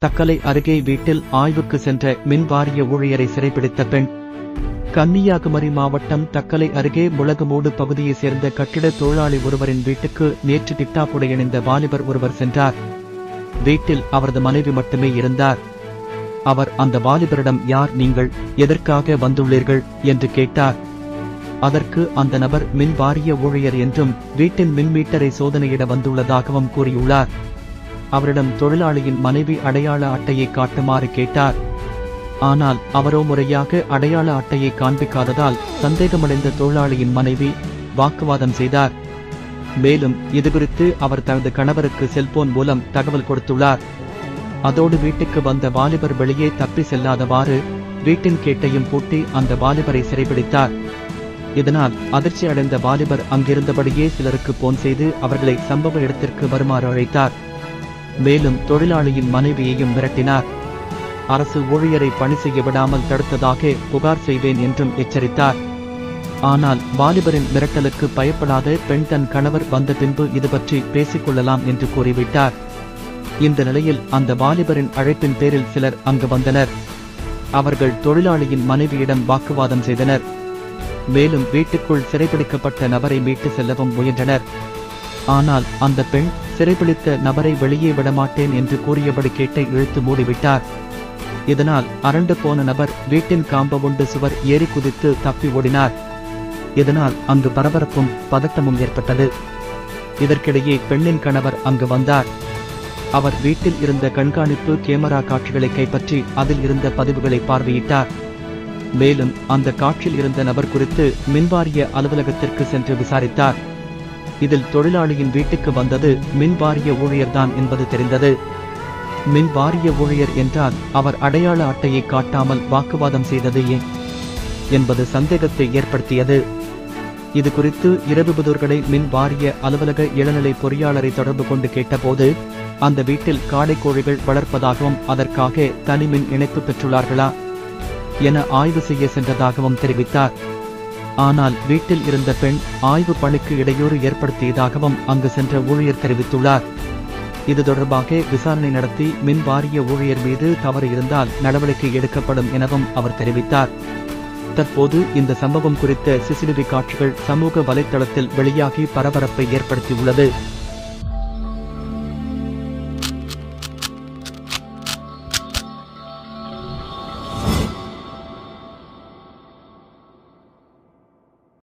தக்கலை அருகே வீட்டில் ஆய்வுக்கு சென்ற மின் வாரிய ஊழியரை சிறைபிடித்த பெண் கன்னியாகுமரி மாவட்டம் தக்கலை அருகே முளகுமூடு பகுதியைச் சேர்ந்த கட்டிட தொழிலாளி ஒருவரின் வீட்டுக்கு நேற்று டிக்டாப்புடை இணைந்த வாலிபர் ஒருவர் சென்றார் வீட்டில் அவரது மனைவி மட்டுமே இருந்தார் அவர் அந்த வாலிபரிடம் யார் நீங்கள் எதற்காக வந்துள்ளீர்கள் என்று கேட்டார் அதற்கு அந்த நபர் மின் வாரிய ஊழியர் என்றும் வீட்டின் மின் மீட்டரை சோதனையிட வந்துள்ளதாகவும் கூறியுள்ளார் அவரிடம் தொழிலாளியின் மனைவி அடையாள அட்டையை காட்டுமாறு கேட்டார் ஆனால் அவரோ முறையாக அடையாள அட்டையை காண்பிக்காததால் சந்தேகமடைந்த தொழிலாளியின் மனைவி வாக்குவாதம் செய்தார் மேலும் இதுகுறித்து அவர் தனது கணவருக்கு செல்போன் மூலம் தகவல் கொடுத்துள்ளார் அதோடு வீட்டுக்கு வந்த வாலிபர் வெளியே தப்பி செல்லாதவாறு வீட்டின் கேட்டையும் பூட்டி அந்த வாலிபரை சிறைபிடித்தார் இதனால் அதிர்ச்சி அடைந்த வாலிபர் அங்கிருந்தபடியே சிலருக்கு போன் செய்து அவர்களை சம்பவ இடத்திற்கு வருமாறு அழைத்தார் மேலும் தொழிலாளியின் மனைவியையும் மிரட்டினார் அரசு ஊழியரை பணி செய்ய விடாமல் தடுத்ததாக புகார் செய்வேன் என்றும் எச்சரித்தார் ஆனால் வாலிபரின் மிரட்டலுக்கு பயப்படாத பெண் தன் கணவர் வந்த பின்பு இது பற்றி பேசிக் கொள்ளலாம் என்று கூறிவிட்டார் இந்த நிலையில் அந்த வாலிபரின் அழைப்பின் பேரில் சிலர் அங்கு வந்தனர் அவர்கள் தொழிலாளியின் மனைவியிடம் வாக்குவாதம் செய்தனர் மேலும் வீட்டுக்குள் சிறைபிடிக்கப்பட்ட நபரை மீட்டு செல்லவும் முயன்றனர் ஆனால் அந்த பெண் சிறைபிடித்த நபரை வெளியே விடமாட்டேன் என்று கூறியபடி கேட்டை இழுத்து மூடிவிட்டார் இதனால் அரண்டு போன நபர் வீட்டின் காம்பவுண்டு சுவர் ஏறி குதித்து தப்பி ஓடினார் இதனால் அங்கு பரபரப்பும் பதட்டமும் ஏற்பட்டது இதற்கிடையே பெண்ணின் கணவர் அங்கு வந்தார் அவர் வீட்டில் இருந்த கண்காணிப்பு கேமரா காட்சிகளை கைப்பற்றி அதில் இருந்த பதிவுகளை பார்வையிட்டார் மேலும் அந்த காட்சியில் இருந்த நபர் குறித்து மின்வாரிய அலுவலகத்திற்கு சென்று விசாரித்தார் இதில் தொழிலாளியின் வீட்டுக்கு வந்தது மின்வாரிய ஊழியர்தான் என்பது தெரிந்தது மின் வாரிய ஊழியர் என்றால் அவர் அடையாள அட்டையை காட்டாமல் வாக்குவாதம் செய்தது ஏன் என்பது சந்தேகத்தை ஏற்படுத்தியது இது குறித்து இரவுபுதூர்களை மின் வாரிய அலுவலக இளநிலை பொறியாளரை தொடர்பு கொண்டு கேட்டபோது அந்த வீட்டில் காடை கோழிகள் வளர்ப்பதாகவும் அதற்காக தனி மின் இணைப்பு பெற்றுள்ளார்களா என ஆய்வு செய்ய சென்றதாகவும் தெரிவித்தார் ஆனால் வீட்டில் இருந்த பெண் ஆய்வு பணிக்கு இடையூறு ஏற்படுத்தியதாகவும் அங்கு சென்ற ஊழியர் தெரிவித்துள்ளார் இது தொடர்பாக விசாரணை நடத்தி மின் வாரிய ஊழியர் மீது தவறு இருந்தால் நடவடிக்கை எடுக்கப்படும் எனவும் அவர் தெரிவித்தார் தற்போது இந்த சம்பவம் குறித்த சிசிடிவி காட்சிகள் சமூக வலைத்தளத்தில் வெளியாகி பரபரப்பை ஏற்படுத்தியுள்ளது